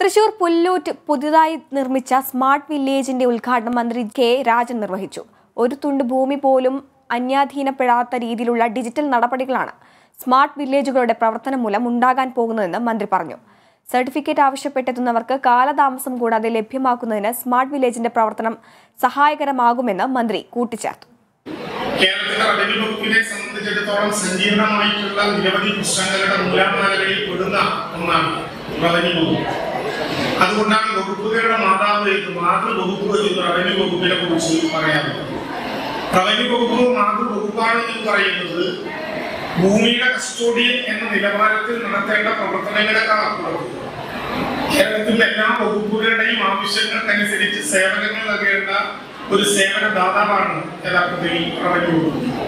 തൃശൂർ പുല്ലൂറ്റ് പുതുതായി നിർമ്മിച്ച സ്മാർട്ട് വില്ലേജിന്റെ ഉദ്ഘാടനം മന്ത്രി കെ രാജൻ നിർവഹിച്ചു ഒരു തുണ്ട് ഭൂമി പോലും അന്യാധീനപ്പെടാത്ത രീതിയിലുള്ള ഡിജിറ്റൽ നടപടികളാണ് സ്മാർട്ട് വില്ലേജുകളുടെ പ്രവർത്തനം മൂലം ഉണ്ടാകാൻ പോകുന്നതെന്ന് മന്ത്രി പറഞ്ഞു സർട്ടിഫിക്കറ്റ് ആവശ്യപ്പെട്ടെത്തുന്നവർക്ക് കാലതാമസം കൂടാതെ ലഭ്യമാക്കുന്നതിന് സ്മാർട്ട് വില്ലേജിന്റെ പ്രവർത്തനം സഹായകരമാകുമെന്ന് മന്ത്രി കൂട്ടിച്ചേർത്തു കേരളത്തിലെ റവന്യൂ വകുപ്പിനെ സംബന്ധിച്ചിടത്തോളം സങ്കീർണമായിട്ടുള്ള നിരവധി പ്രശ്നങ്ങളുടെ മൂലാധാരകളിൽ പെടുന്ന ഒന്നാണ് റവന്യൂ വകുപ്പ് അതുകൊണ്ടാണ് വകുപ്പുകളുടെ മാതാവ് എന്ന് മാതൃവകുപ്പ് എന്ന് റവന്യൂ വകുപ്പിനെ കുറിച്ച് പറയാറുള്ളത് റവന്യൂ വകുപ്പ് മാതൃവകുപ്പാണ് എന്ന് പറയുന്നത് ഭൂമിയുടെ കസ്റ്റോഡിയൻ എന്ന നിലവാരത്തിൽ നടത്തേണ്ട പ്രവർത്തനങ്ങളെക്കാൾ അപ്പുറത്ത് കേരളത്തിലെ എല്ലാ വകുപ്പുകളുടെയും ആവശ്യങ്ങൾക്കനുസരിച്ച് സേവനങ്ങൾ നൽകേണ്ട ഒരു സേവന ദാതാവാണ് യഥാർത്ഥത്തിൽ റവന്യൂ വകുപ്പ്